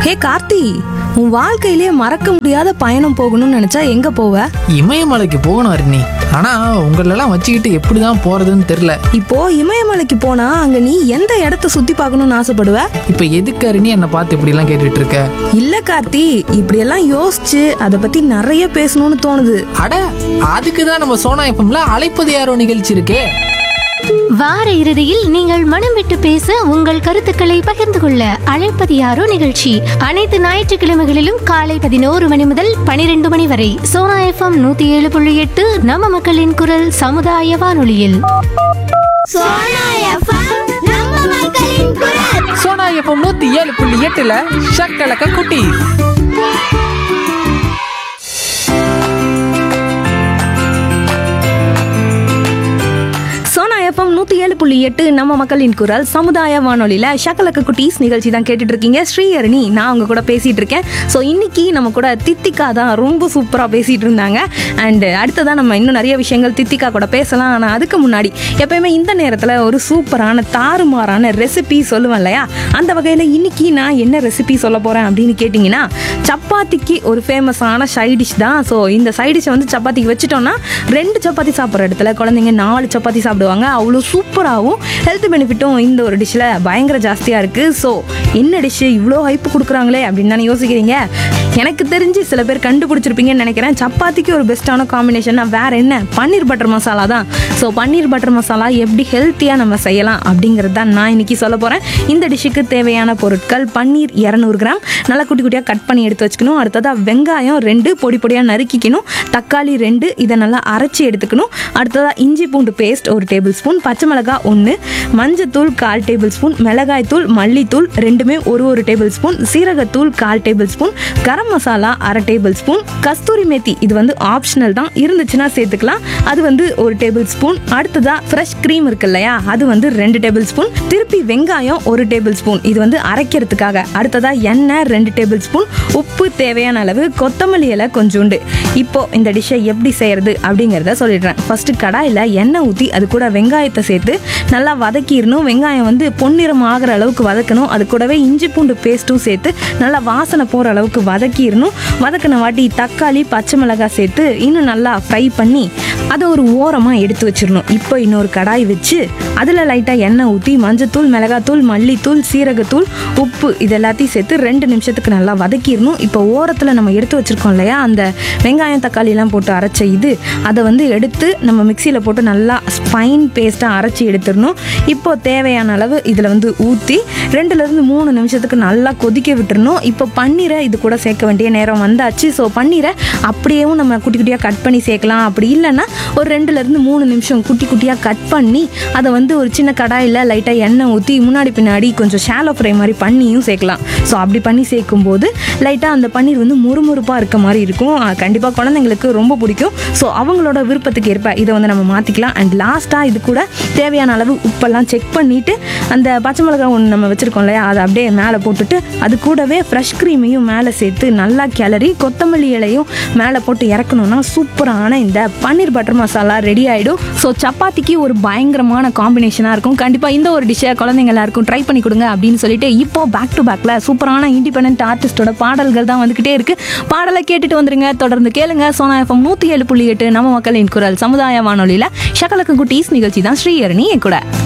ஹே கார்த்தி உன் வாழ்க்கையிலே மறக்க முடியாத பயணம் போகணும்னு நினைச்சா எங்க போவ இமயமலைக்கு போகணும் அருணி ஆனா உங்களெல்லாம் வச்சுக்கிட்டு எப்படிதான் போறதுன்னு தெரியல இப்போ இமயமலைக்கு போனா அங்க நீ எந்த இடத்த சுத்தி பார்க்கணும்னு ஆசைப்படுவ இப்ப எதுக்கு அருணி என்னை பார்த்து இப்படி எல்லாம் கேட்டுட்டு இருக்க இல்ல கார்த்தி இப்படியெல்லாம் யோசிச்சு அதை பத்தி நிறைய பேசணும்னு தோணுது அட அதுக்கு தான் நம்ம சோனா எஃப்எம்ல அழைப்பது யாரோ நிகழ்ச்சி இருக்கே வார இறுதியில் நீங்கள் மனம் விட்டு பேச உங்கள் கருத்துக்களை பகிர்ந்து கொள்ள அழைப்பது யாரோ நிகழ்ச்சி அனைத்து ஞாயிற்றுக்கிழமைகளிலும் காலை பதினோரு மணி முதல் பனிரெண்டு மணி வரை சோனா எஃப்எம் நூத்தி ஏழு புள்ளி எட்டு நம்ம மக்களின் குரல் சமுதாய வானொலியில் சோனா எஃப்எம் நூத்தி ஏழு புள்ளி எட்டுல ஷக்கலக்க குட்டி சோனா எஃப்எம் நூத்தி ஏழு புள்ளி எட்டு நம்ம மக்களின் குரல் சமுதாய வானொலியில ஷக்கலக்க குட்டீஸ் நிகழ்ச்சி தான் கேட்டுட்டு இருக்கீங்க ஸ்ரீஹரணி நான் அவங்க கூட பேசிட்டு இருக்கேன் ஸோ இன்னைக்கு நம்ம கூட தித்திகா தான் ரொம்ப சூப்பரா பேசிட்டு இருந்தாங்க அண்ட் அடுத்ததான் நம்ம இன்னும் நிறைய விஷயங்கள் தித்திகா கூட பேசலாம் ஆனால் அதுக்கு முன்னாடி எப்பயுமே இந்த நேரத்தில் ஒரு சூப்பரான தாறுமாறான ரெசிபி சொல்லுவேன் இல்லையா அந்த வகையில் இன்னைக்கு நான் என்ன ரெசிபி சொல்ல போறேன் அப்படின்னு கேட்டிங்கன்னா சப்பாத்திக்கு ஒரு ஃபேமஸான சைட் டிஷ் தான் ஸோ இந்த சைட் டிஷ்ஷை வந்து சப்பாத்திக்கு வச்சுட்டோம்னா ரெண்டு சப்பாத்தி சாப்பிட்ற இடத்துல குழந்தைங்க நாலு சப்பாத்தி சாப்பிடுவாங்க அவ்வளோ சூப்பராகவும் ஹெல்த் பெனிஃபிட்டும் இந்த ஒரு டிஷ்ஷில் பயங்கர ஜாஸ்தியாக இருக்குது ஸோ என்ன டிஷ்ஷு இவ்வளோ ஹைப்பு கொடுக்குறாங்களே அப்படின்னு தானே யோசிக்கிறீங்க எனக்கு தெரிஞ்சு சில பேர் கண்டுபிடிச்சிருப்பீங்கன்னு நினைக்கிறேன் சப்பாத்திக்கு ஒரு பெஸ்ட்டான காம்பினேஷன்னா வேற என்ன பன்னீர் பட்டர் மசாலா தான் ஸோ பன்னீர் பட்டர் மசாலா எப்படி ஹெல்த்தியாக நம்ம செய்யலாம் அப்படிங்கிறது தான் நான் இன்னைக்கு சொல்ல போகிறேன் இந்த டிஷ்ஷுக்கு தேவையான பொருட்கள் பன்னீர் இரநூறு கிராம் நல்லா குட்டி குட்டியாக கட் பண்ணி எடுத்து வச்சுக்கணும் அடுத்ததாக வெங்காயம் ரெண்டு பொடி பொடியாக நறுக்கிக்கணும் தக்காளி ரெண்டு இதை நல்லா அரைச்சி எடுத்துக்கணும் அடுத்ததாக இஞ்சி பூண்டு பேஸ்ட் ஒரு டேபிள் ஸ்பூன் பச்சை மிளகாய் ஒன்று மஞ்சத்தூள் கால் டேபிள் ஸ்பூன் மிளகாய்த்தூள் மல்லித்தூள் ரெண்டுமே ஒரு ஒரு டேபிள் ஸ்பூன் சீரகத்தூள் கால் டேபிள் ஸ்பூன் கரம் மசாலா அரை டேபிள் ஸ்பூன் கஸ்தூரி மேத்தி இது வந்து ஆப்ஷனல் தான் இருந்துச்சுன்னா சேர்த்துக்கலாம் அது வந்து ஒரு டேபிள் ஸ்பூன் அடுத்ததா ஃப்ரெஷ் க்ரீம் இருக்கு இல்லையா அது வந்து ரெண்டு டேபிள் ஸ்பூன் திருப்பி வெங்காயம் ஒரு டேபிள் ஸ்பூன் இது வந்து அரைக்கிறதுக்காக அடுத்ததா எண்ணெய் ரெண்டு டேபிள் ஸ்பூன் உப்பு தேவையான அளவு கொத்தமல்லி இலை கொஞ்சோண்டு இப்போ இந்த டிஷ்ஷை எப்படி செய்யறது அப்படிங்கிறத சொல்லிடுறேன் ஃபர்ஸ்ட் கடாயில் எண்ணெய் ஊற்றி அது கூட வெங்காயத்தை சேர்த்து நல்லா வதக்கிடணும் வெங்காயம் வந்து பொன்னிறம் ஆகிற அளவுக்கு வதக்கணும் அது கூடவே இஞ்சி பூண்டு பேஸ்ட்டும் சேர்த்து நல்லா வாசனை போகிற அளவுக்கு வதக்கிடணும் வதக்கின வாட்டி தக்காளி பச்சை மிளகாய் சேர்த்து இன்னும் நல்லா ஃப்ரை பண்ணி அதை ஒரு ஓரமாக எடுத்து வச்சிடணும் இப்போ இன்னொரு கடாய் வச்சு அதில் லைட்டாக எண்ணெய் ஊற்றி மஞ்சத்தூள் மிளகாத்தூள் மல்லித்தூள் சீரகத்தூள் உப்பு இது எல்லாத்தையும் சேர்த்து ரெண்டு நிமிஷத்துக்கு நல்லா வதக்கிடணும் இப்போ ஓரத்தில் நம்ம எடுத்து வச்சிருக்கோம் இல்லையா அந்த வெங்காயம் தக்காளிலாம் போட்டு அரைச்ச இது அதை வந்து எடுத்து நம்ம மிக்சியில் போட்டு நல்லா ஸ்பைன் பேஸ்ட்டாக அரைச்சி எடுத்துடணும் இப்போ தேவையான அளவு இதில் வந்து ஊற்றி ரெண்டுலேருந்து மூணு நிமிஷத்துக்கு நல்லா கொதிக்க விட்டுறணும் இப்போ பன்னீரை இது கூட சேர்க்க வேண்டிய நேரம் வந்தாச்சு ஸோ பன்னீரை அப்படியேவும் நம்ம குட்டி குட்டியாக கட் பண்ணி சேர்க்கலாம் அப்படி இல்லைன்னா ஒரு ரெண்டுலேருந்து மூணு நிமிஷம் குட்டி குட்டியாக கட் பண்ணி அதை வந்து ஒரு சின்ன கடாயில் லைட்டாக எண்ணெய் ஊற்றி முன்னாடி பின்னாடி கொஞ்சம் ஷாலோ ஃப்ரை மாதிரி பண்ணியும் சேர்க்கலாம் ஸோ அப்படி பண்ணி சேர்க்கும்போது லைட்டாக அந்த பன்னீர் வந்து முறுமுறுப்பாக இருக்க மாதிரி இருக்கும் கண்டிப்பாக குழந்தைங்களுக்கு ரொம்ப பிடிக்கும் ஸோ அவங்களோட விருப்பத்துக்கு ஏற்ப இதை வந்து நம்ம மாற்றிக்கலாம் அண்ட் லாஸ்ட்டாக இது கூட தேவையான அளவு உப்பெல்லாம் செக் பண்ணிவிட்டு அந்த பச்சை மிளகாய் ஒன்று நம்ம வச்சுருக்கோம் இல்லையா அதை அப்படியே மேலே போட்டுட்டு அது கூடவே ஃப்ரெஷ் க்ரீமையும் மேலே சேர்த்து நல்லா கிளறி கொத்தமல்லி இலையும் மேலே போட்டு இறக்கணும்னா சூப்பரான இந்த பன்னீர் பட்டர் மசாலா ரெடி ஆகிடும் ஸோ சப்பாத்திக்கு ஒரு பயங்கரமான காம்பினேஷனாக இருக்கும் கண்டிப்பாக இந்த ஒரு டிஷ்ஷை குழந்தைங்க எல்லாருக்கும் ட்ரை பண்ணி கொடுங்க அப்படின்னு சொல்லிட்டு இப்போ பேக் டு பேக்கில் சூப்பரான இண்டிபெண்ட் ஆர்டிஸ்டோட பாடல்கள் தான் வந்துக்கிட்டே இருக்கு பாடலை கேட்டுட்டு வந்துருங்க தொடர்ந்து கேளுங்க சோனா எஃப்எம் நூற்றி ஏழு புள்ளி எட்டு நம்ம மக்களின் குரல் சமுதாய வானொலியில் ஷகலக்கு குட்டீஸ் நிகழ்ச்சி தான் ஸ்ரீஹரணி என் கூட